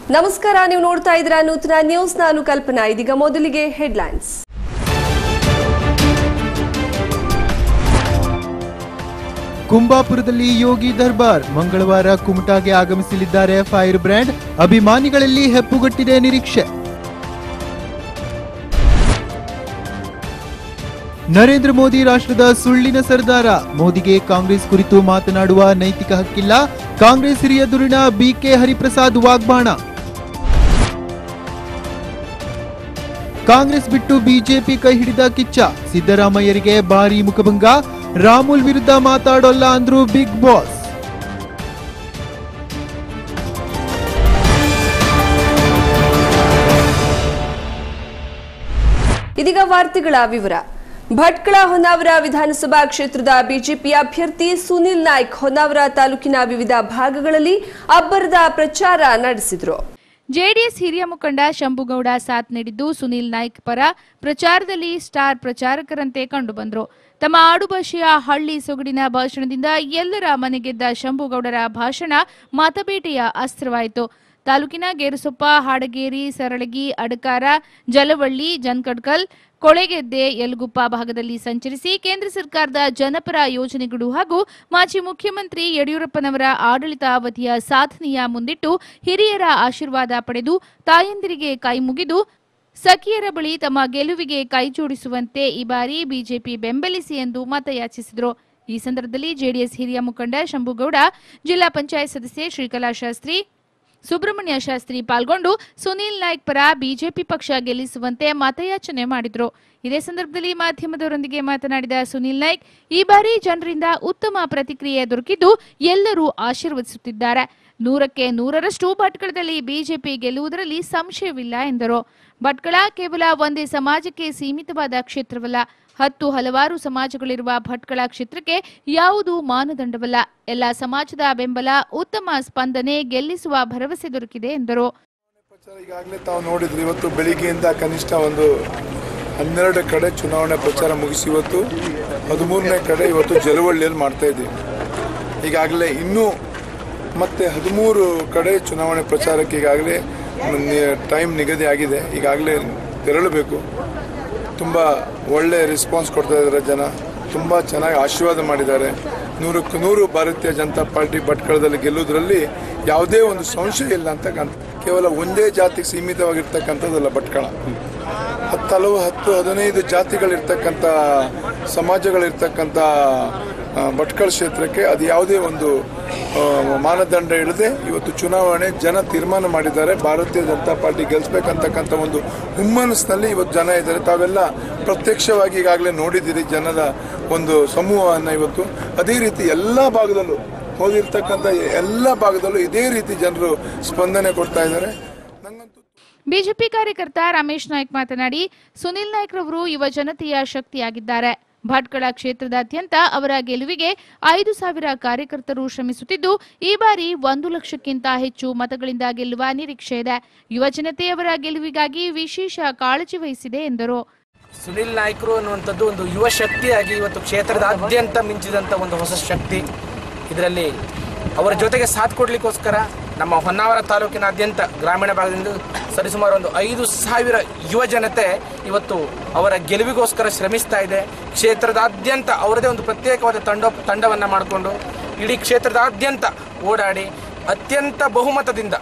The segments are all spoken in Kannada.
ನಮಸ್ಕಾರ ನೀವು ನೋಡ್ತಾ ಇದ್ದೀರಾ ನೂತನ ನ್ಯೂಸ್ ನಾನು ಕಲ್ಪನಾ ಇದೀಗ ಮೊದಲಿಗೆ ಹೆಡ್ಲೈನ್ಸ್ ಕುಂಬಾಪುರದಲ್ಲಿ ಯೋಗಿ ದರ್ಬಾರ್ ಮಂಗಳವಾರ ಕುಮಟಾಗೆ ಆಗಮಿಸಲಿದ್ದಾರೆ ಫೈರ್ ಬ್ರ್ಯಾಂಡ್ ಅಭಿಮಾನಿಗಳಲ್ಲಿ ಹೆಪ್ಪುಗಟ್ಟಿದೆ ನಿರೀಕ್ಷೆ ನರೇಂದ್ರ ಮೋದಿ ರಾಷ್ಟ್ರದ ಸುಳ್ಳಿನ ಸರ್ದಾರ ಮೋದಿಗೆ ಕಾಂಗ್ರೆಸ್ ಕುರಿತು ಮಾತನಾಡುವ ನೈತಿಕ ಹಕ್ಕಿಲ್ಲ ಕಾಂಗ್ರೆಸ್ ಹಿರಿಯ ದುರಿಣ ಬಿಕೆ ಹರಿಪ್ರಸಾದ್ ವಾಗ್ಬಾಣ ಕಾಂಗ್ರೆಸ್ ಬಿಟ್ಟು ಬಿಜೆಪಿ ಕೈ ಹಿಡಿದ ಕಿಚ್ಚ ಸಿದ್ದರಾಮಯ್ಯರಿಗೆ ಭಾರಿ ಮುಖಭಂಗ ರಾಮುಲ್ ವಿರುದ್ಧ ಮಾತಾಡೋಲ್ಲ ಅಂದ್ರು ಬಿಗ್ ಬಾಸ್ ಇದೀಗ ವಾರ್ತೆಗಳ ವಿವರ ಭಟ್ಕಳ ಹೊನ್ನಾವರ ವಿಧಾನಸಭಾ ಕ್ಷೇತ್ರದ ಬಿಜೆಪಿ ಅಭ್ಯರ್ಥಿ ಸುನಿಲ್ ನಾಯ್ಕ್ ಹೊನ್ನಾವರ ತಾಲೂಕಿನ ವಿವಿಧ ಭಾಗಗಳಲ್ಲಿ ಅಬ್ಬರದ ಪ್ರಚಾರ ನಡೆಸಿದರು ಜೆಡಿಎಸ್ ಹಿರಿಯ ಮುಖಂಡ ಶಂಭುಗೌಡ ಸಾಥ್ ನೀಡಿದ್ದು ಸುನೀಲ್ ನಾಯ್ಕ್ ಪರ ಪ್ರಚಾರದಲ್ಲಿ ಸ್ಟಾರ್ ಪ್ರಚಾರಕರಂತೆ ಕಂಡುಬಂದರು ತಮ್ಮ ಆಡುಭಾಷೆಯ ಹಳ್ಳಿ ಸೊಗಡಿನ ಭಾಷಣದಿಂದ ಎಲ್ಲರ ಮನೆಗೆದ್ದ ಶಂಭುಗೌಡರ ಭಾಷಣ ಮತಬೇಟೆಯ ಅಸ್ತ್ರವಾಯಿತು ತಾಲೂಕಿನ ಗೇರುಸೊಪ್ಪ ಹಾಡಗೇರಿ ಸರಳಗಿ ಅಡಕಾರ ಜಲವಳ್ಳಿ ಜನ್ಕಡ್ಕಲ್ ಕೊಳೆಗೆದ್ದೆ ಯಲಗುಪ್ಪ ಭಾಗದಲ್ಲಿ ಸಂಚರಿಸಿ ಕೇಂದ್ರ ಸರ್ಕಾರದ ಜನಪರ ಯೋಜನೆಗಳು ಹಾಗೂ ಮಾಜಿ ಮುಖ್ಯಮಂತ್ರಿ ಯಡಿಯೂರಪ್ಪನವರ ಆಡಳಿತಾವಧಿಯ ಸಾಧನೆಯ ಮುಂದಿಟ್ಟು ಹಿರಿಯರ ಆಶೀರ್ವಾದ ಪಡೆದು ತಾಯಂದಿರಿಗೆ ಕೈ ಮುಗಿದು ಸಖಿಯರ ಬಳಿ ತಮ್ಮ ಗೆಲುವಿಗೆ ಕೈ ಜೋಡಿಸುವಂತೆ ಈ ಬಾರಿ ಬಿಜೆಪಿ ಬೆಂಬಲಿಸಿ ಎಂದು ಮತಯಾಚಿಸಿದರು ಈ ಸಂದರ್ಭದಲ್ಲಿ ಜೆಡಿಎಸ್ ಹಿರಿಯ ಮುಖಂಡ ಶಂಭುಗೌಡ ಜಿಲ್ಲಾ ಪಂಚಾಯತ್ ಸದಸ್ಯೆ ಶ್ರೀಕಲಾ ಶಾಸ್ತ್ರಿ ಸುಬ್ರಹ್ಮಣ್ಯ ಶಾಸ್ತ್ರಿ ಪಾಲ್ಗೊಂಡು ಸುನೀಲ್ ನಾಯ್ಕ್ ಪರ ಬಿಜೆಪಿ ಪಕ್ಷ ಗೆಲ್ಲಿಸುವಂತೆ ಮತಯಾಚನೆ ಮಾಡಿದ್ರು ಇದೇ ಸಂದರ್ಭದಲ್ಲಿ ಮಾಧ್ಯಮದವರೊಂದಿಗೆ ಮಾತನಾಡಿದ ಸುನೀಲ್ ನಾಯ್ಕ್ ಈ ಬಾರಿ ಜನರಿಂದ ಉತ್ತಮ ಪ್ರತಿಕ್ರಿಯೆ ದೊರಕಿದ್ದು ಎಲ್ಲರೂ ಆಶೀರ್ವದಿಸುತ್ತಿದ್ದಾರೆ ನೂರಕ್ಕೆ ನೂರರಷ್ಟು ಭಟ್ಕಳದಲ್ಲಿ ಬಿಜೆಪಿ ಗೆಲ್ಲುವುದರಲ್ಲಿ ಸಂಶಯವಿಲ್ಲ ಎಂದರು ಭಟ್ಕಳ ಕೇವಲ ಒಂದೇ ಸಮಾಜಕ್ಕೆ ಸೀಮಿತವಾದ ಕ್ಷೇತ್ರವಲ್ಲ ಹತ್ತು ಹಲವಾರು ಸಮಾಜಗಳಿರುವ ಭಟ್ಕಳ ಕ್ಷೇತ್ರಕ್ಕೆ ಯಾವುದು ಮಾನದಂಡವಲ್ಲ ಎಲ್ಲ ಸಮಾಜದ ಬೆಂಬಲ ಉತ್ತಮ ಸ್ಪಂದನೆ ಗೆಲ್ಲಿಸುವ ಭರವಸೆ ದೊರಕಿದೆ ಎಂದರು ಪ್ರಚಾರ ಈಗಾಗಲೇ ತಾವು ನೋಡಿದ್ರಿ ಇವತ್ತು ಬೆಳಿಗ್ಗೆಯಿಂದ ಕನಿಷ್ಠ ಒಂದು ಹನ್ನೆರಡು ಕಡೆ ಚುನಾವಣೆ ಪ್ರಚಾರ ಮುಗಿಸಿ ಇವತ್ತು ಹದಿಮೂರನೇ ಕಡೆ ಇವತ್ತು ಜಲವಳ್ಳಿಯಲ್ಲಿ ಮಾಡ್ತಾ ಇದ್ದೀವಿ ಈಗಾಗಲೇ ಇನ್ನೂ ಮತ್ತೆ ಹದಿಮೂರು ಕಡೆ ಚುನಾವಣೆ ಪ್ರಚಾರಕ್ಕೆ ಈಗಾಗಲೇ ಟೈಮ್ ನಿಗದಿ ಆಗಿದೆ ಈಗಾಗಲೇ ತೆರಳಬೇಕು ತುಂಬ ಒಳ್ಳೆ ರೆಸ್ಪಾನ್ಸ್ ಕೊಡ್ತಾ ಇದ್ದಾರೆ ಜನ ತುಂಬ ಚೆನ್ನಾಗಿ ಆಶೀರ್ವಾದ ಮಾಡಿದ್ದಾರೆ ನೂರಕ್ಕೆ ನೂರು ಭಾರತೀಯ ಜನತಾ ಪಾರ್ಟಿ ಭಟ್ಕಳದಲ್ಲಿ ಗೆಲ್ಲುವುದರಲ್ಲಿ ಯಾವುದೇ ಒಂದು ಸಂಶಯ ಇಲ್ಲ ಅಂತ ಕಾಣ್ತದೆ ಕೇವಲ ಒಂದೇ ಜಾತಿಗೆ ಸೀಮಿತವಾಗಿರ್ತಕ್ಕಂಥದ್ದಲ್ಲ ಭಟ್ಕಳ ಹತ್ತು ಹಲವು ಹತ್ತು ಹದಿನೈದು ಜಾತಿಗಳಿರ್ತಕ್ಕಂಥ ಸಮಾಜಗಳಿರ್ತಕ್ಕಂಥ ಆ, ಭಟ್ಕಳ ಕ್ಷೇತ್ರಕ್ಕೆ ಅದು ಯಾವುದೇ ಒಂದು ಆ, ಮಾನದಂಡ ಇಲ್ಲದೆ ಇವತ್ತು ಚುನಾವಣೆ ಜನ ತೀರ್ಮಾನ ಮಾಡಿದ್ದಾರೆ ಭಾರತೀಯ ಜನತಾ ಪಾರ್ಟಿ ಗೆಲ್ಲಿಸ್ಬೇಕಂತಕ್ಕಂಥ ಒಂದು ಹುಮ್ಮನಸ್ಸಿನಲ್ಲಿ ಇವತ್ತು ಜನ ಇದ್ದಾರೆ ತಾವೆಲ್ಲ ಪ್ರತ್ಯಕ್ಷವಾಗಿ ಈಗಾಗಲೇ ನೋಡಿದ್ದೀರಿ ಜನರ ಒಂದು ಸಮೂಹವನ್ನು ಇವತ್ತು ಅದೇ ರೀತಿ ಎಲ್ಲ ಭಾಗದಲ್ಲೂ ಹೋಗಿರ್ತಕ್ಕಂಥ ಎಲ್ಲ ಭಾಗದಲ್ಲೂ ಇದೇ ರೀತಿ ಜನರು ಸ್ಪಂದನೆ ಕೊಡ್ತಾ ಇದ್ದಾರೆ ನಂಗಂತೂ ಬಿಜೆಪಿ ಕಾರ್ಯಕರ್ತ ರಮೇಶ್ ನಾಯ್ಕ್ ಮಾತನಾಡಿ ಸುನಿಲ್ ನಾಯ್ಕ್ ರವರು ಯುವ ಜನತೆಯ ಶಕ್ತಿಯಾಗಿದ್ದಾರೆ ಭಟ್ಕಳ ಕ್ಷೇತ್ರದಾದ್ಯಂತ ಅವರ ಗೆಲುವಿಗೆ ಐದು ಸಾವಿರ ಕಾರ್ಯಕರ್ತರು ಶ್ರಮಿಸುತ್ತಿದ್ದು ಈ ಬಾರಿ ಒಂದು ಲಕ್ಷಕ್ಕಿಂತ ಹೆಚ್ಚು ಮತಗಳಿಂದ ಗೆಲ್ಲುವ ನಿರೀಕ್ಷೆ ಇದೆ ಯುವ ಜನತೆಯವರ ಗೆಲುವಿಗಾಗಿ ವಿಶೇಷ ಕಾಳಜಿ ವಹಿಸಿದೆ ಎಂದರು ಸುನಿಲ್ ನಾಯ್ಕರು ಅನ್ನುವಂಥದ್ದು ಒಂದು ಯುವ ಶಕ್ತಿಯಾಗಿ ಇವತ್ತು ಕ್ಷೇತ್ರದಾದ್ಯಂತ ಮಿಂಚಿದಂಥ ಒಂದು ಹೊಸ ಶಕ್ತಿ ಇದರಲ್ಲಿ ಅವರ ಜೊತೆಗೆ ಸಾಥ್ ಕೊಡಲಿಕ್ಕೋಸ್ಕರ ನಮ್ಮ ಹೊನ್ನಾವರ ತಾಲೂಕಿನಾದ್ಯಂತ ಗ್ರಾಮೀಣ ಭಾಗದಿಂದ ಸರಿಸುಮಾರು ಒಂದು ಐದು ಸಾವಿರ ಯುವ ಜನತೆ ಇವತ್ತು ಅವರ ಗೆಲುವಿಗೋಸ್ಕರ ಶ್ರಮಿಸ್ತಾ ಇದೆ ಕ್ಷೇತ್ರದಾದ್ಯಂತ ಅವರದೇ ಒಂದು ಪ್ರತ್ಯೇಕವಾದ ತಂಡ ತಂಡವನ್ನು ಮಾಡಿಕೊಂಡು ಇಡೀ ಕ್ಷೇತ್ರದಾದ್ಯಂತ ಓಡಾಡಿ ಅತ್ಯಂತ ಬಹುಮತದಿಂದ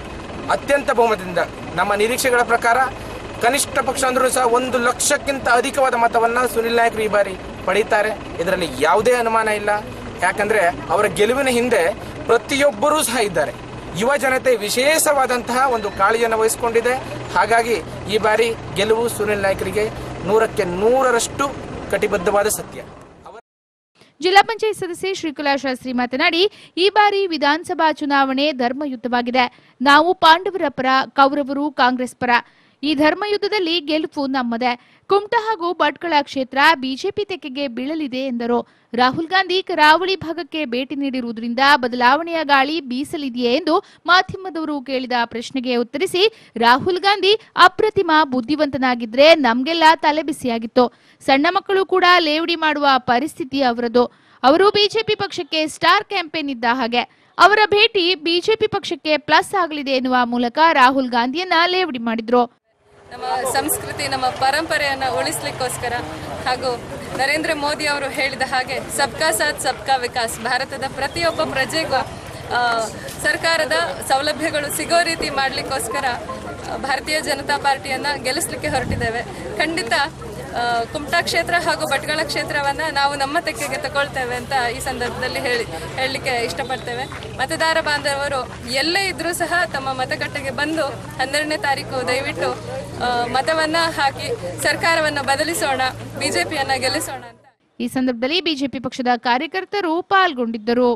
ಅತ್ಯಂತ ಬಹುಮತದಿಂದ ನಮ್ಮ ನಿರೀಕ್ಷೆಗಳ ಪ್ರಕಾರ ಕನಿಷ್ಠ ಪಕ್ಷ ಅಂದ್ರೂ ಸಹ ಒಂದು ಲಕ್ಷಕ್ಕಿಂತ ಅಧಿಕವಾದ ಮತವನ್ನು ಸುನಿಲ್ ನಾಯ್ಕರು ಈ ಬಾರಿ ಪಡೀತಾರೆ ಇದರಲ್ಲಿ ಯಾವುದೇ ಅನುಮಾನ ಇಲ್ಲ ಯಾಕಂದ್ರೆ ಅವರ ಗೆಲುವಿನ ಹಿಂದೆ ಪ್ರತಿಯೊಬ್ಬರೂ ಸಹ ಇದ್ದಾರೆ ಯುವ ಜನತೆ ವಿಶೇಷವಾದಂತಹ ಒಂದು ಕಾಳಜಿಯನ್ನು ವಹಿಸಿಕೊಂಡಿದೆ ಹಾಗಾಗಿ ಈ ಬಾರಿ ಗೆಲುವು ಸುನಿಲ್ ನಾಯ್ಕರಿಗೆ ನೂರಕ್ಕೆ ನೂರರಷ್ಟು ಕಟಿಬದ್ಧವಾದ ಸತ್ಯ ಅವರ ಜಿಲ್ಲಾ ಪಂಚಾಯತ್ ಸದಸ್ಯೆ ಶ್ರೀಕಲಾ ಶಾಸ್ತ್ರಿ ಮಾತನಾಡಿ ಈ ಬಾರಿ ವಿಧಾನಸಭಾ ಚುನಾವಣೆ ಧರ್ಮಯುದ್ಧವಾಗಿದೆ ನಾವು ಪಾಂಡವರ ಪರ ಕೌರವರು ಕಾಂಗ್ರೆಸ್ ಪರ ಈ ಧರ್ಮಯುದ್ಧದಲ್ಲಿ ಗೆಲುವು ನಮ್ಮದೇ ಕುಮಟಾ ಹಾಗೂ ಭಟ್ಕಳ ಕ್ಷೇತ್ರ ಬಿಜೆಪಿ ತೆಕ್ಕೆಗೆ ಬೀಳಲಿದೆ ಎಂದರು ರಾಹುಲ್ ಗಾಂಧಿ ಕರಾವಳಿ ಭಾಗಕ್ಕೆ ಭೇಟಿ ನೀಡಿರುವುದರಿಂದ ಬದಲಾವಣೆಯ ಗಾಳಿ ಬೀಸಲಿದೆಯೇ ಎಂದು ಮಾಧ್ಯಮದವರು ಕೇಳಿದ ಪ್ರಶ್ನೆಗೆ ಉತ್ತರಿಸಿ ರಾಹುಲ್ ಗಾಂಧಿ ಅಪ್ರತಿಮ ಬುದ್ಧಿವಂತನಾಗಿದ್ರೆ ನಮ್ಗೆಲ್ಲ ತಲೆಬಿಸಿಯಾಗಿತ್ತು ಸಣ್ಣ ಮಕ್ಕಳು ಕೂಡ ಲೇವಡಿ ಮಾಡುವ ಪರಿಸ್ಥಿತಿ ಅವರದು ಅವರು ಬಿಜೆಪಿ ಪಕ್ಷಕ್ಕೆ ಸ್ಟಾರ್ ಕ್ಯಾಂಪೇನ್ ಇದ್ದ ಹಾಗೆ ಅವರ ಭೇಟಿ ಬಿಜೆಪಿ ಪಕ್ಷಕ್ಕೆ ಪ್ಲಸ್ ಆಗಲಿದೆ ಎನ್ನುವ ಮೂಲಕ ರಾಹುಲ್ ಗಾಂಧಿಯನ್ನ ಲೇವಡಿ ಮಾಡಿದ್ರು ನಮ್ಮ ಸಂಸ್ಕೃತಿ ನಮ್ಮ ಪರಂಪರೆಯನ್ನು ಉಳಿಸ್ಲಿಕ್ಕೋಸ್ಕರ ಹಾಗೂ ನರೇಂದ್ರ ಮೋದಿ ಅವರು ಹೇಳಿದ ಹಾಗೆ ಸಬ್ಕಾ ಸಾಥ್ ಸಬ್ಕಾ ವಿಕಾಸ್ ಭಾರತದ ಪ್ರತಿಯೊಬ್ಬ ಪ್ರಜೆಗೂ ಆ, ಸರ್ಕಾರದ ಸೌಲಭ್ಯಗಳು ಸಿಗೋ ರೀತಿ ಮಾಡಲಿಕ್ಕೋಸ್ಕರ ಭಾರತೀಯ ಜನತಾ ಪಾರ್ಟಿಯನ್ನು ಗೆಲ್ಲಿಸಲಿಕ್ಕೆ ಹೊರಟಿದ್ದೇವೆ ಖಂಡಿತ ಆ, ಕುಮಟಾ ಕ್ಷೇತ್ರ ಹಾಗೂ ಭಟ್ಕಳ ಕ್ಷೇತ್ರವನ್ನು ನಾವು ನಮ್ಮ ತೆಕ್ಕೆಗೆ ತಗೊಳ್ತೇವೆ ಅಂತ ಈ ಸಂದರ್ಭದಲ್ಲಿ ಹೇಳಿ ಹೇಳಲಿಕ್ಕೆ ಇಷ್ಟಪಡ್ತೇವೆ ಮತದಾರ ಬಾಂಧವರು ಎಲ್ಲೇ ಇದ್ರೂ ಸಹ ತಮ್ಮ ಮತಗಟ್ಟೆಗೆ ಬಂದು ಹನ್ನೆರಡನೇ ತಾರೀಕು ದಯವಿಟ್ಟು ಆ, ಮತವನ್ನ ಹಾಕಿ ಸರ್ಕಾರವನ್ನು ಬದಲಿಸೋಣ ಬಿಜೆಪಿಯನ್ನ ಗೆಲ್ಲಿಸೋಣ ಅಂತ ಈ ಸಂದರ್ಭದಲ್ಲಿ ಬಿಜೆಪಿ ಪಕ್ಷದ ಕಾರ್ಯಕರ್ತರು ಪಾಲ್ಗೊಂಡಿದ್ದರು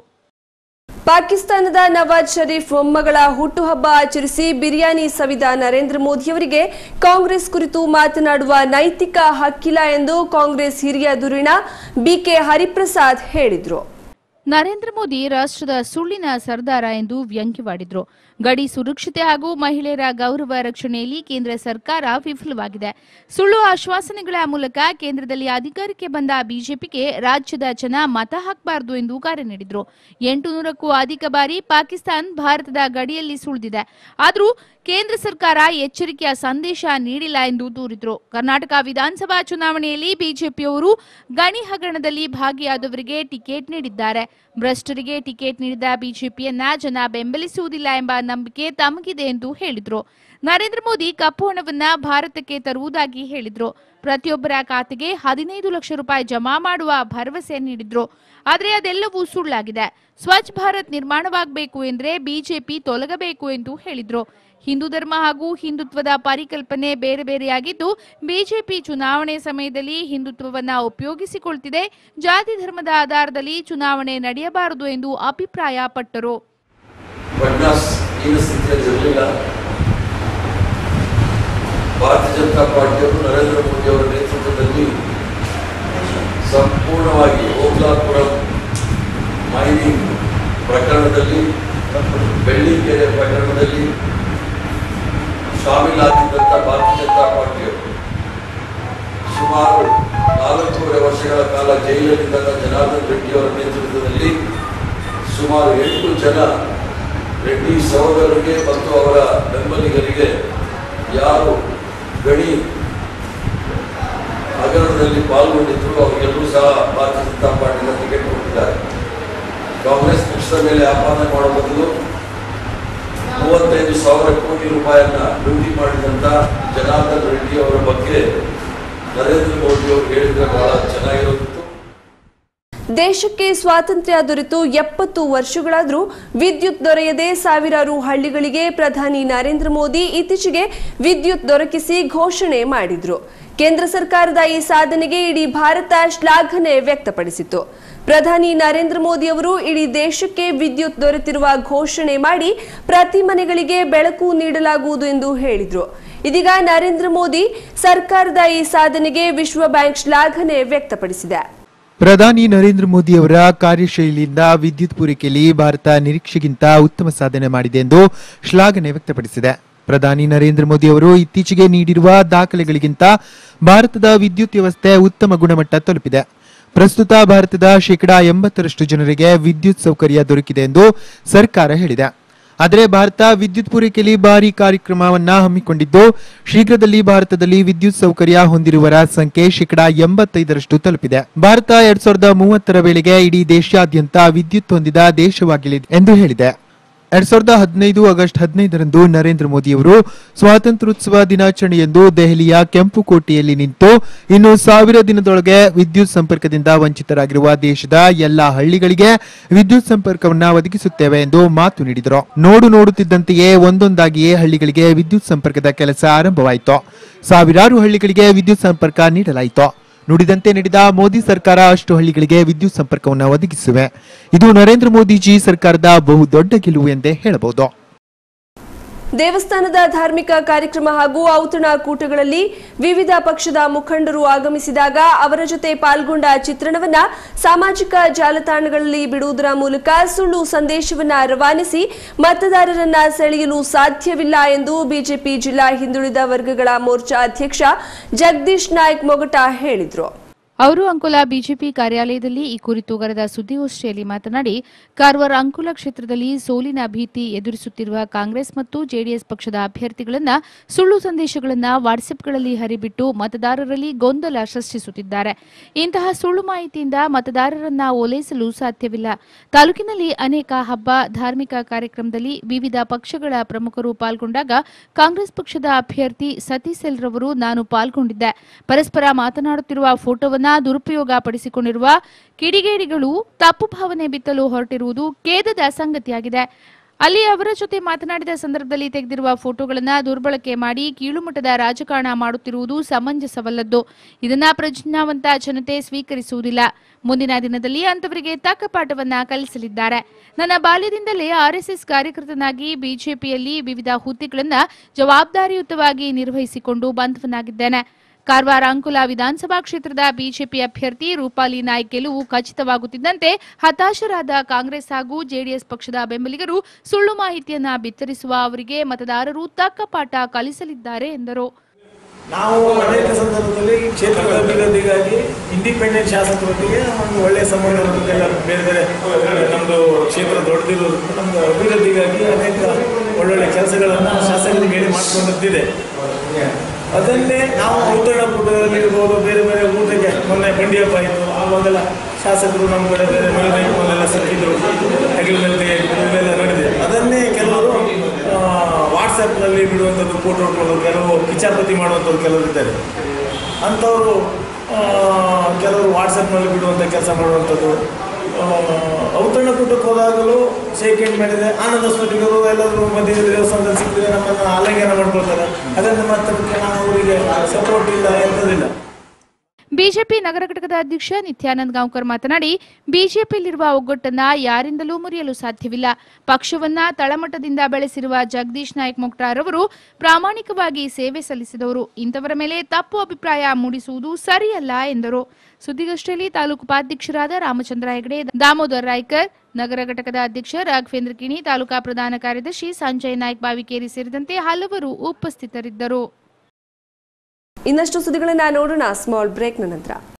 ಪಾಕಿಸ್ತಾನದ ನವಾಜ್ ಶರೀಫ್ ಮೊಮ್ಮಗಳ ಹುಟ್ಟುಹಬ್ಬ ಆಚರಿಸಿ ಬಿರಿಯಾನಿ ಸವಿದ ನರೇಂದ್ರ ಮೋದಿಯವರಿಗೆ ಕಾಂಗ್ರೆಸ್ ಕುರಿತು ಮಾತನಾಡುವ ನೈತಿಕ ಹಕ್ಕಿಲ್ಲ ಎಂದು ಕಾಂಗ್ರೆಸ್ ಹಿರಿಯ ಧುರೀಣ ಬಿಕೆ ಹರಿಪ್ರಸಾದ್ ಹೇಳಿದರು ನರೇಂದ್ರ ಮೋದಿ ರಾಷ್ಟ್ರದ ಸುಳ್ಳಿನ ಸರ್ದಾರ ಎಂದು ವ್ಯಂಗ್ಯವಾಡಿದ್ರು ಗಡಿ ಸುರಕ್ಷತೆ ಹಾಗೂ ಮಹಿಳೆಯರ ಗೌರವ ರಕ್ಷಣೆಯಲ್ಲಿ ಕೇಂದ್ರ ಸರ್ಕಾರ ವಿಫಲವಾಗಿದೆ ಸುಳ್ಳು ಆಶ್ವಾಸನೆಗಳ ಮೂಲಕ ಕೇಂದ್ರದಲ್ಲಿ ಅಧಿಕಾರಕ್ಕೆ ಬಂದ ಬಿಜೆಪಿಗೆ ರಾಜ್ಯದ ಜನ ಮತ ಹಾಕಬಾರದು ಎಂದು ಕರೆ ನೀಡಿದ್ರು ಎಂಟು ನೂರಕ್ಕೂ ಅಧಿಕ ಬಾರಿ ಪಾಕಿಸ್ತಾನ್ ಭಾರತದ ಗಡಿಯಲ್ಲಿ ಸುಳಿದಿದೆ ಆದರೂ ಕೇಂದ್ರ ಸರ್ಕಾರ ಎಚ್ಚರಿಕೆಯ ಸಂದೇಶ ನೀಡಿಲ್ಲ ಎಂದು ದೂರಿದ್ರು ಕರ್ನಾಟಕ ವಿಧಾನಸಭಾ ಚುನಾವಣೆಯಲ್ಲಿ ಬಿಜೆಪಿಯವರು ಗಣಿ ಹಗರಣದಲ್ಲಿ ಭಾಗಿಯಾದವರಿಗೆ ಟಿಕೆಟ್ ನೀಡಿದ್ದಾರೆ ಭ್ರಷ್ಟರಿಗೆ ಟಿಕೆಟ್ ನೀಡಿದ ಬಿಜೆಪಿಯನ್ನ ಜನ ಬೆಂಬಲಿಸುವುದಿಲ್ಲ ಎಂಬ ನಂಬಿಕೆ ತಮಗಿದೆ ಎಂದು ಹೇಳಿದ್ರು ನರೇಂದ್ರ ಮೋದಿ ಕಪ್ಪು ಹಣವನ್ನ ಭಾರತಕ್ಕೆ ತರುವುದಾಗಿ ಹೇಳಿದ್ರು ಪ್ರತಿಯೊಬ್ಬರ ಖಾತೆಗೆ ಹದಿನೈದು ಲಕ್ಷ ರೂಪಾಯಿ ಜಮಾ ಮಾಡುವ ಭರವಸೆ ನೀಡಿದ್ರು ಆದರೆ ಅದೆಲ್ಲವೂ ಸುಳ್ಳಾಗಿದೆ ಸ್ವಚ್ಛ ಭಾರತ್ ನಿರ್ಮಾಣವಾಗಬೇಕು ಎಂದ್ರೆ ಬಿಜೆಪಿ ತೊಲಗಬೇಕು ಎಂದು ಹೇಳಿದ್ರು ಹಿಂದೂ ಧರ್ಮ ಹಾಗೂ ಹಿಂದುತ್ವದ ಪರಿಕಲ್ಪನೆ ಬೇರೆ ಬೇರೆಯಾಗಿದ್ದು ಬಿಜೆಪಿ ಚುನಾವಣೆ ಸಮಯದಲ್ಲಿ ಹಿಂದುತ್ವವನ್ನ ಉಪಯೋಗಿಸಿಕೊಳ್ತಿದೆ ಜಾತಿ ಧರ್ಮದ ಆಧಾರದಲ್ಲಿ ಚುನಾವಣೆ ನಡೆಯಬಾರದು ಎಂದು ಅಭಿಪ್ರಾಯಪಟ್ಟರು ಫಡ್ನಸ್ ಈಗ ಸ್ಥಿತಿಯಲ್ಲಿ ಇರಲಿಲ್ಲ ಭಾರತೀಯ ಜನತಾ ಪಾರ್ಟಿಯವರು ನರೇಂದ್ರ ಮೋದಿ ಅವರ ನೇತೃತ್ವದಲ್ಲಿ ಸಂಪೂರ್ಣವಾಗಿ ಓಬ್ಲಾಪುರಂ ಮೈನಿಂಗ್ ಪ್ರಕರಣದಲ್ಲಿ ಬೆಳ್ಳಿಕೆರೆ ಪ್ರಕರಣದಲ್ಲಿ ಶಾಮೀಲಾಗಿದ್ದಂಥ ಭಾರತೀಯ ಜನತಾ ಪಾರ್ಟಿಯವರು ಸುಮಾರು ನಾಲ್ಕೂವರೆ ವರ್ಷಗಳ ಕಾಲ ಜೈಲಲ್ಲಿದ್ದ ಜನಾರ್ದನ್ ರೆಡ್ಡಿ ಅವರ ನೇತೃತ್ವದಲ್ಲಿ ಸುಮಾರು ಎಂಟು ಜನ ರೆಡ್ಡಿ ಸಹೋದರರಿಗೆ ಮತ್ತು ಅವರ ಬೆಂಬಲಿಗರಿಗೆ ಯಾರು ಗಣಿ ಹಗರಣದಲ್ಲಿ ಪಾಲ್ಗೊಂಡಿದ್ರು ಅವರಿಗೆಲ್ಲರೂ ಸಹ ಭಾರತೀಯ ಜನತಾ ಪಾರ್ಟಿಗೆ ಟಿಕೆಟ್ ಕೊಟ್ಟಿದ್ದಾರೆ ಕಾಂಗ್ರೆಸ್ ಪಕ್ಷದ ಮೇಲೆ ಆಪಾದನೆ ಮಾಡುವ ಬದಲು ಮೂವತ್ತೈದು ಸಾವಿರ ಕೋಟಿ ರೂಪಾಯಿಯನ್ನ ಲೂಟಿ ಮಾಡಿದಂಥ ಜನಾರ್ದನ್ ರೆಡ್ಡಿ ಅವರ ಬಗ್ಗೆ ನರೇಂದ್ರ ಮೋದಿ ಅವರು ಹೇಳಿದ್ರೆ ಬಹಳ ಚೆನ್ನಾಗಿರೋದಿತ್ತು ದೇಶಕ್ಕೆ ಸ್ವಾತಂತ್ರ್ಯ ದೊರೆತು ಎಪ್ಪತ್ತು ವರ್ಷಗಳಾದರೂ ವಿದ್ಯುತ್ ದೊರೆಯದೆ ಸಾವಿರಾರು ಹಳ್ಳಿಗಳಿಗೆ ಪ್ರಧಾನಿ ನರೇಂದ್ರ ಮೋದಿ ಇತ್ತೀಚೆಗೆ ವಿದ್ಯುತ್ ದೊರಕಿಸಿ ಘೋಷಣೆ ಮಾಡಿದ್ರು ಕೇಂದ್ರ ಸರ್ಕಾರದ ಈ ಸಾಧನೆಗೆ ಇಡೀ ಭಾರತ ಶ್ಲಾಘನೆ ವ್ಯಕ್ತಪಡಿಸಿತು ಪ್ರಧಾನಿ ನರೇಂದ್ರ ಮೋದಿ ಅವರು ಇಡೀ ದೇಶಕ್ಕೆ ವಿದ್ಯುತ್ ದೊರೆತಿರುವ ಘೋಷಣೆ ಮಾಡಿ ಪ್ರತಿ ಮನೆಗಳಿಗೆ ಬೆಳಕು ನೀಡಲಾಗುವುದು ಎಂದು ಹೇಳಿದ್ರು ಇದೀಗ ನರೇಂದ್ರ ಮೋದಿ ಸರ್ಕಾರದ ಈ ಸಾಧನೆಗೆ ವಿಶ್ವ ಬ್ಯಾಂಕ್ ಶ್ಲಾಘನೆ ವ್ಯಕ್ತಪಡಿಸಿದೆ ಪ್ರಧಾನಿ ನರೇಂದ್ರ ಮೋದಿ ಅವರ ಕಾರ್ಯಶೈಲಿಯಿಂದ ವಿದ್ಯುತ್ ಪೂರೈಕೆಯಲ್ಲಿ ಭಾರತ ನಿರೀಕ್ಷೆಗಿಂತ ಉತ್ತಮ ಸಾಧನೆ ಮಾಡಿದೆ ಎಂದು ಶ್ಲಾಘನೆ ವ್ಯಕ್ತಪಡಿಸಿದೆ ಪ್ರಧಾನಿ ನರೇಂದ್ರ ಮೋದಿ ಅವರು ಇತ್ತೀಚೆಗೆ ನೀಡಿರುವ ದಾಖಲೆಗಳಿಗಿಂತ ಭಾರತದ ವಿದ್ಯುತ್ ವ್ಯವಸ್ಥೆ ಉತ್ತಮ ಗುಣಮಟ್ಟ ತಲುಪಿದೆ ಪ್ರಸ್ತುತ ಭಾರತದ ಶೇಕಡಾ ಎಂಬತ್ತರಷ್ಟು ಜನರಿಗೆ ವಿದ್ಯುತ್ ಸೌಕರ್ಯ ದೊರಕಿದೆ ಎಂದು ಸರ್ಕಾರ ಹೇಳಿದೆ ಆದರೆ ಭಾರತ ವಿದ್ಯುತ್ ಪೂರೈಕೆಯಲ್ಲಿ ಭಾರಿ ಕಾರ್ಯಕ್ರಮವನ್ನ ಹಮ್ಮಿಕೊಂಡಿದ್ದು ಶೀಘ್ರದಲ್ಲಿ ಭಾರತದಲ್ಲಿ ವಿದ್ಯುತ್ ಸೌಕರ್ಯ ಹೊಂದಿರುವರ ಸಂಖ್ಯೆ ಶೇಕಡಾ ಎಂಬತ್ತೈದರಷ್ಟು ತಲುಪಿದೆ ಭಾರತ ಎರಡ್ ಸಾವಿರದ ಮೂವತ್ತರ ವೇಳೆಗೆ ಇಡೀ ದೇಶಾದ್ಯಂತ ವಿದ್ಯುತ್ ಹೊಂದಿದ ದೇಶವಾಗಲಿದೆ ಎಂದು ಹೇಳಿದೆ ಎರಡ್ ಸಾವಿರದ ಹದಿನೈದು ಆಗಸ್ಟ್ ಹದಿನೈದರಂದು ನರೇಂದ್ರ ಮೋದಿಯವರು ಸ್ವಾತಂತ್ರ್ಯೋತ್ಸವ ದಿನಾಚರಣೆಯಂದು ದೆಹಲಿಯ ಕೆಂಪುಕೋಟೆಯಲ್ಲಿ ನಿಂತು ಇನ್ನು ಸಾವಿರ ದಿನದೊಳಗೆ ವಿದ್ಯುತ್ ಸಂಪರ್ಕದಿಂದ ವಂಚಿತರಾಗಿರುವ ದೇಶದ ಎಲ್ಲಾ ಹಳ್ಳಿಗಳಿಗೆ ವಿದ್ಯುತ್ ಸಂಪರ್ಕವನ್ನ ಒದಗಿಸುತ್ತೇವೆ ಎಂದು ಮಾತು ನೀಡಿದರು ನೋಡು ನೋಡುತ್ತಿದ್ದಂತೆಯೇ ಒಂದೊಂದಾಗಿಯೇ ಹಳ್ಳಿಗಳಿಗೆ ವಿದ್ಯುತ್ ಸಂಪರ್ಕದ ಕೆಲಸ ಆರಂಭವಾಯಿತು ಸಾವಿರಾರು ಹಳ್ಳಿಗಳಿಗೆ ವಿದ್ಯುತ್ ಸಂಪರ್ಕ ನೀಡಲಾಯಿತು ನುಡಿದಂತೆ ನಡೆದ ಮೋದಿ ಸರ್ಕಾರ ಅಷ್ಟು ಹಳ್ಳಿಗಳಿಗೆ ವಿದ್ಯುತ್ ಸಂಪರ್ಕವನ್ನು ಒದಗಿಸಿವೆ ಇದು ನರೇಂದ್ರ ಮೋದಿಜಿ ಸರ್ಕಾರದ ಬಹು ದೊಡ್ಡ ಗೆಲುವು ಎಂದೇ ಹೇಳಬಹುದು ದೇವಸ್ಥಾನದ ಧಾರ್ಮಿಕ ಕಾರ್ಯಕ್ರಮ ಹಾಗೂ ಔತಣಕೂಟಗಳಲ್ಲಿ ವಿವಿಧ ಪಕ್ಷದ ಮುಖಂಡರು ಆಗಮಿಸಿದಾಗ ಅವರ ಜೊತೆ ಪಾಲ್ಗೊಂಡ ಚಿತ್ರಣವನ್ನ ಸಾಮಾಜಿಕ ಜಾಲತಾಣಗಳಲ್ಲಿ ಬಿಡುವುದರ ಮೂಲಕ ಸುಳ್ಳು ಸಂದೇಶವನ್ನ ರವಾನಿಸಿ ಮತದಾರರನ್ನ ಸೆಳೆಯಲು ಸಾಧ್ಯವಿಲ್ಲ ಎಂದು ಬಿಜೆಪಿ ಜಿಲ್ಲಾ ಹಿಂದುಳಿದ ವರ್ಗಗಳ ಮೋರ್ಚಾ ಅಧ್ಯಕ್ಷ ಜಗದೀಶ್ ನಾಯ್ಕ್ ಮೊಗಟ ಹೇಳಿದರು ಅವರು ಅಂಕೋಲಾ ಬಿಜೆಪಿ ಕಾರ್ಯಾಲಯದಲ್ಲಿ ಈ ಕುರಿತು ಕರೆದ ಸುದ್ದಿಗೋಷ್ಠಿಯಲ್ಲಿ ಮಾತನಾಡಿ ಕಾರವಾರ ಅಂಕೋಲ ಕ್ಷೇತ್ರದಲ್ಲಿ ಸೋಲಿನ ಭೀತಿ ಎದುರಿಸುತ್ತಿರುವ ಕಾಂಗ್ರೆಸ್ ಮತ್ತು ಜೆಡಿಎಸ್ ಪಕ್ಷದ ಅಭ್ಯರ್ಥಿಗಳನ್ನ ಸುಳ್ಳು ಸಂದೇಶಗಳನ್ನ ವಾಟ್ಸ್ಆಪ್ಗಳಲ್ಲಿ ಹರಿಬಿಟ್ಟು ಮತದಾರರಲ್ಲಿ ಗೊಂದಲ ಸೃಷ್ಟಿಸುತ್ತಿದ್ದಾರೆ ಇಂತಹ ಸುಳ್ಳು ಮಾಹಿತಿಯಿಂದ ಮತದಾರರನ್ನ ಓಲೈಸಲು ಸಾಧ್ಯವಿಲ್ಲ ತಾಲೂಕಿನಲ್ಲಿ ಅನೇಕ ಹಬ್ಬ ಧಾರ್ಮಿಕ ಕಾರ್ಯಕ್ರಮದಲ್ಲಿ ವಿವಿಧ ಪಕ್ಷಗಳ ಪ್ರಮುಖರು ಪಾಲ್ಗೊಂಡಾಗ ಕಾಂಗ್ರೆಸ್ ಪಕ್ಷದ ಅಭ್ಯರ್ಥಿ ಸತೀಶ್ ಎಲ್ ರವರು ನಾನು ಪಾಲ್ಗೊಂಡಿದ್ದೆ ಪರಸ್ಪರ ಮಾತನಾಡುತ್ತಿರುವ ಫೋಟೋವನ್ನ ದುರುಪಯೋಗ ಪಡಿಸಿಕೊಂಡಿರುವ ಕಿಡಿಗೇಡಿಗಳು ತಪ್ಪು ಭಾವನೆ ಬಿತ್ತಲು ಹೊರಟಿರುವುದು ಖೇದದ ಸಂಗತಿಯಾಗಿದೆ ಅಲ್ಲಿ ಅವರ ಜೊತೆ ಮಾತನಾಡಿದ ಸಂದರ್ಭದಲ್ಲಿ ತೆಗೆದಿರುವ ಫೋಟೋಗಳನ್ನ ದುರ್ಬಳಕೆ ಮಾಡಿ ಕೀಳುಮಟ್ಟದ ರಾಜಕಾರಣ ಮಾಡುತ್ತಿರುವುದು ಸಮಂಜಸವಲ್ಲದ್ದು ಇದನ್ನ ಪ್ರಜ್ಞಾವಂತ ಜನತೆ ಸ್ವೀಕರಿಸುವುದಿಲ್ಲ ಮುಂದಿನ ದಿನದಲ್ಲಿ ಅಂತವರಿಗೆ ತಕ್ಕ ಪಾಠವನ್ನ ಕಲಿಸಲಿದ್ದಾರೆ ನನ್ನ ಬಾಲ್ಯದಿಂದಲೇ ಆರ್ಎಸ್ಎಸ್ ಕಾರ್ಯಕರ್ತನಾಗಿ ಬಿಜೆಪಿಯಲ್ಲಿ ವಿವಿಧ ಹುದ್ದೆಗಳನ್ನ ಜವಾಬ್ದಾರಿಯುತವಾಗಿ ನಿರ್ವಹಿಸಿಕೊಂಡು ಬಂಧವನಾಗಿದ್ದೇನೆ ಕಾರವಾರ ಅಂಕುಲ ವಿಧಾನಸಭಾ ಕ್ಷೇತ್ರದ ಬಿಜೆಪಿ ಅಭ್ಯರ್ಥಿ ರೂಪಾಲಿ ನಾಯ್ಕ್ ಗೆಲುವು ಖಚಿತವಾಗುತ್ತಿದ್ದಂತೆ ಹತಾಶರಾದ ಕಾಂಗ್ರೆಸ್ ಹಾಗೂ ಜೆಡಿಎಸ್ ಪಕ್ಷದ ಬೆಂಬಲಿಗರು ಸುಳ್ಳು ಮಾಹಿತಿಯನ್ನ ಬಿತ್ತರಿಸುವ ಅವರಿಗೆ ಮತದಾರರು ತಕ್ಕ ಪಾಠ ಕಲಿಸಲಿದ್ದಾರೆ ಎಂದರು ನಾವು ಅನೇಕ ಸಂದರ್ಭದಲ್ಲಿ ಕ್ಷೇತ್ರದ ಅಭಿವೃದ್ಧಿಗಾಗಿ ಇಂಡಿಪೆಂಡೆಂಟ್ ಶಾಸಕರೊಟ್ಟಿಗೆ ನಮ್ಮೊಂದು ಒಳ್ಳೆಯ ಸಂಬಂಧ ನಮಗೆಲ್ಲ ಬೇರೆ ಬೇರೆ ನಮ್ಮದು ಕ್ಷೇತ್ರ ದೊಡ್ಡದಿರೋದ್ರಿಂದ ನಮ್ಮದು ಅಭಿವೃದ್ಧಿಗಾಗಿ ಅನೇಕ ಒಳ್ಳೊಳ್ಳೆ ಕೆಲಸಗಳನ್ನು ಶಾಸಕರಿಗೆ ಹೇಳಿ ಮಾಡಿಕೊಂಡಿದ್ದಿದೆ ಅದನ್ನೇ ನಾವು ಔತಣ ಕೂಟದಲ್ಲಿ ಇರ್ಬೋದು ಬೇರೆ ಬೇರೆ ಊಟಕ್ಕೆ ಮೊನ್ನೆ ಬಂಡಿ ಹಬ್ಬ ಆಯಿತು ಆವಾಗೆಲ್ಲ ಶಾಸಕರು ನಮ್ಮ ಕಡೆ ಬೇರೆ ಮನೆ ಮೊನ್ನೆಲ್ಲ ಸಿಕ್ಕಿದ್ರು ಹೆಗಲಿನಲ್ಲಿ ಇವೆಲ್ಲ ನಡೆದಿದೆ ಅದನ್ನೇ ಕೆಲವರು ವಾಟ್ಸಪ್ನಲ್ಲಿ ಬಿಡುವಂಥದ್ದು ಫೋಟೋ ಇಟ್ಕೊಳ್ಳೋದು ಕೆಲವು ಕಿಚಾಪತಿ ಮಾಡುವಂಥದ್ದು ಕೆಲವರು ಇದ್ದಾರೆ ಅಂಥವರು ಕೆಲವರು ವಾಟ್ಸಪ್ನಲ್ಲಿ ಬಿಡುವಂಥ ಕೆಲಸ ಮಾಡುವಂಥದ್ದು ಆ, ಔತಣಕೂಟಕ್ಕೆ ಹೋದಾಗಲೂ ಶೇಕ್ ಹ್ಯಾಂಡ್ ಮಾಡಿದೆ ಆನಂದ ಸ್ಫಟಿಕರು ಎಲ್ಲರೂ ಮಧ್ಯದ ದೇವಸ್ಥಾನದಲ್ಲಿ ಸಿಕ್ಕಿದ್ರೆ ನಮ್ಮನ್ನು ಆಲಿಂಗನ ಮಾಡ್ಕೊಳ್ತಾರೆ ಅದನ್ನು ಮತ್ತೆ ನಾವು ಅವರಿಗೆ ಸಪೋರ್ಟ್ ಇಲ್ಲ ಎಂಥದಿಲ್ಲ ಬಿಜೆಪಿ ನಗರ ಘಟಕದ ಅಧ್ಯಕ್ಷ ನಿತ್ಯಾನಂದ್ ಗಾಂವ್ಕರ್ ಮಾತನಾಡಿ ಬಿಜೆಪಿಯಲ್ಲಿರುವ ಒಗ್ಗಟ್ಟನ್ನ ಯಾರಿಂದಲೂ ಮುರಿಯಲು ಸಾಧ್ಯವಿಲ್ಲ ಪಕ್ಷವನ್ನ ತಳಮಟ್ಟದಿಂದ ಬೆಳೆಸಿರುವ ಜಗದೀಶ್ ನಾಯಕ್ ಮೊಕ್ಟಾರ್ ಅವರು ಪ್ರಾಮಾಣಿಕವಾಗಿ ಸೇವೆ ಸಲ್ಲಿಸಿದವರು ಇಂಥವರ ಮೇಲೆ ತಪ್ಪು ಅಭಿಪ್ರಾಯ ಮೂಡಿಸುವುದು ಸರಿಯಲ್ಲ ಎಂದರು ಸುದ್ದಿಗೋಷ್ಠಿಯಲ್ಲಿ ತಾಲೂಕು ಉಪಾಧ್ಯಕ್ಷರಾದ ರಾಮಚಂದ್ರ ಹೆಗಡೆ ದಾಮೋದರ್ ರಾಯ್ಕರ್ ನಗರ ಘಟಕದ ಅಧ್ಯಕ್ಷ ರಾಘವೇಂದ್ರ ಕಿಣಿ ತಾಲೂಕಾ ಪ್ರಧಾನ ಕಾರ್ಯದರ್ಶಿ ಸಂಜಯ್ ನಾಯ್ಕ್ ಬಾವಿಕೇರಿ ಸೇರಿದಂತೆ ಹಲವರು ಉಪಸ್ಥಿತರಿದ್ದರು ಇನ್ನಷ್ಟು ಸುದ್ದಿಗಳನ್ನ ನೋಡೋಣ ಸ್ಮಾಲ್ ಬ್ರೇಕ್ನ ನಂತರ